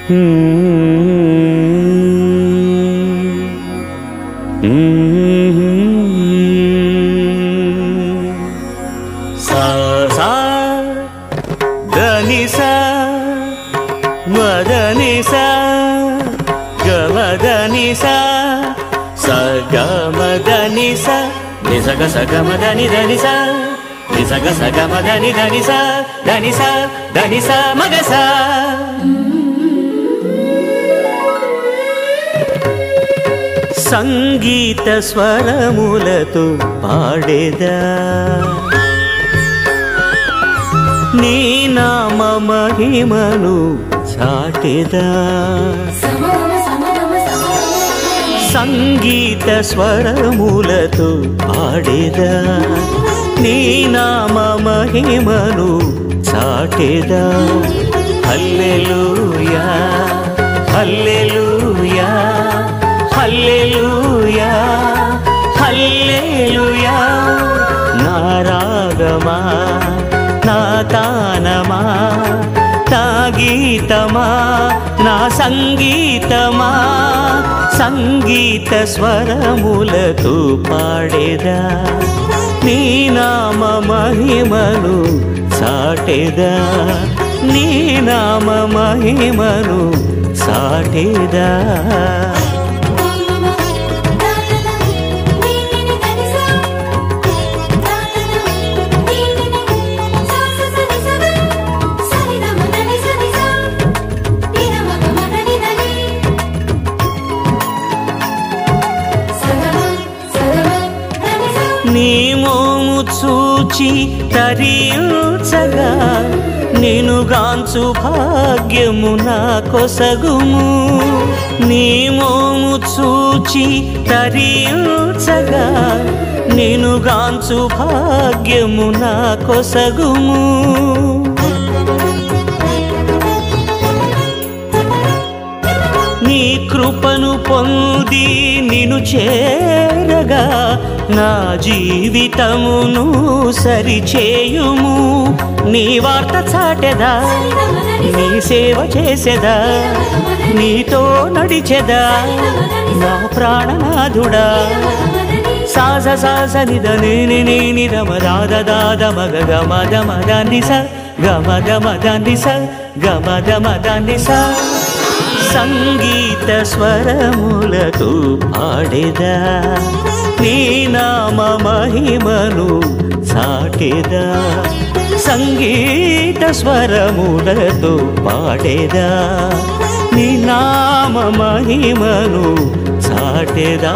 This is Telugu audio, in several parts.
సా సా దని సా మదని సా గమదని సా సగమదని సా నిసగ సగమదని దని సా నిసగ సగమదని దని సా దని సా దని సా మగ సా సంగీత స్వరములతో పాడేదా నీ నామ మహిమను చాటెదా సంగీత స్వరములతో పాడేదా నీ నామ మహిమను చాటెదా హల్లెలూయా హల్లెలూయా హల్లెలూయా హల్లెలూయా నా రాగమా నా తానమా నా గీతమా నా సంగీతమా సంగీత స్వరములతో పాడేదా నీ నామ మహిమను సాటేదా నీ నామ మహిమను సాటేదా నీ మోము చూచి తరించగా నేను గాంచు భాగ్యము నా కొసగుము నీ మోము చూచి తరించగా నేను గాంచు భాగ్యము నా కొసగుము నీ కృపను పొంది నిను చేరగా నా జీవితమును సరిచేయుము నీ వార్త చాటెదా నీ సేవ చేసెదా నీతో నడిచెదా నా ప్రాణనాథుడా సాస సాస నిద నేని నేని రమ దాద దాద మగ గమ దమ దాన్ని స గమ దమ దాన్ని స గమ దమ దాన్ని స సంగీత స్వరములతో పాడేదా నీ నామ మహిమను సాటేదా సంగీత స్వరములతో పాడేదా నీ నామ మహిమను సాటేదా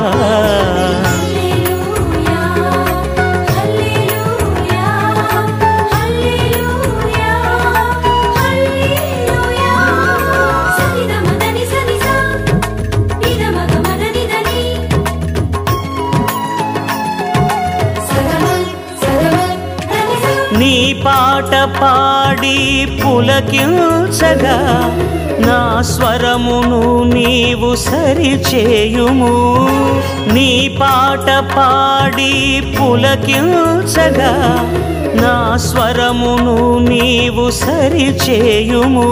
నీ పాట పాడి పులకించగా నా స్వరమును నీవు సరిచేయుము నీ పాట పాడి పులకించగా నా స్వరమును నీవు సరిచేయుము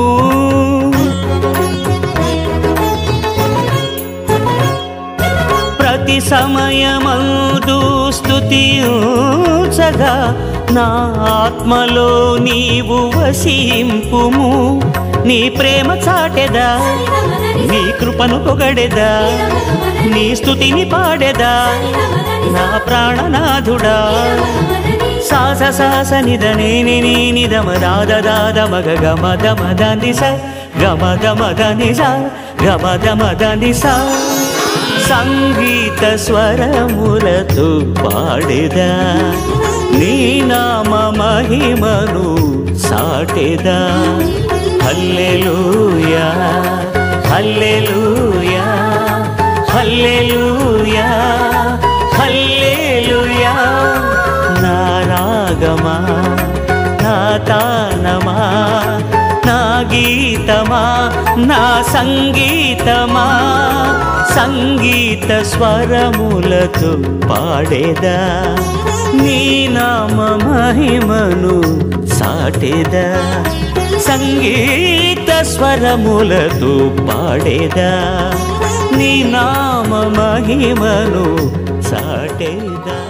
ప్రతి సమయమందు స్థుతించగా నా ఆత్మలో నీవు వసింపుము నీ ప్రేమ చాటెదా నీ కృపను పొగడెదా నీ స్థుతిని పాడెదా నా ప్రాణనాథుడా సాస సాస నిద నేని నీ నిదమ దాద దాద మగ గమ దమ దని స గమ దమ దని స గమ దమ దని స సంగీత స్వరములతో పాడేదా నీ నామ మహిమను సాటేదా హల్లెలూయా హల్లెలూయా హల్లెలూయా హల్లెలూయా నా రాగమా నా తానమా నా గీతమా నా సంగీతమా సంగీత స్వరములతో పాడేదా నీ నామ మహిమను సాటేదా సంగీత స్వరములతో పాడేదా నీ నామ మహిమను సాటేదా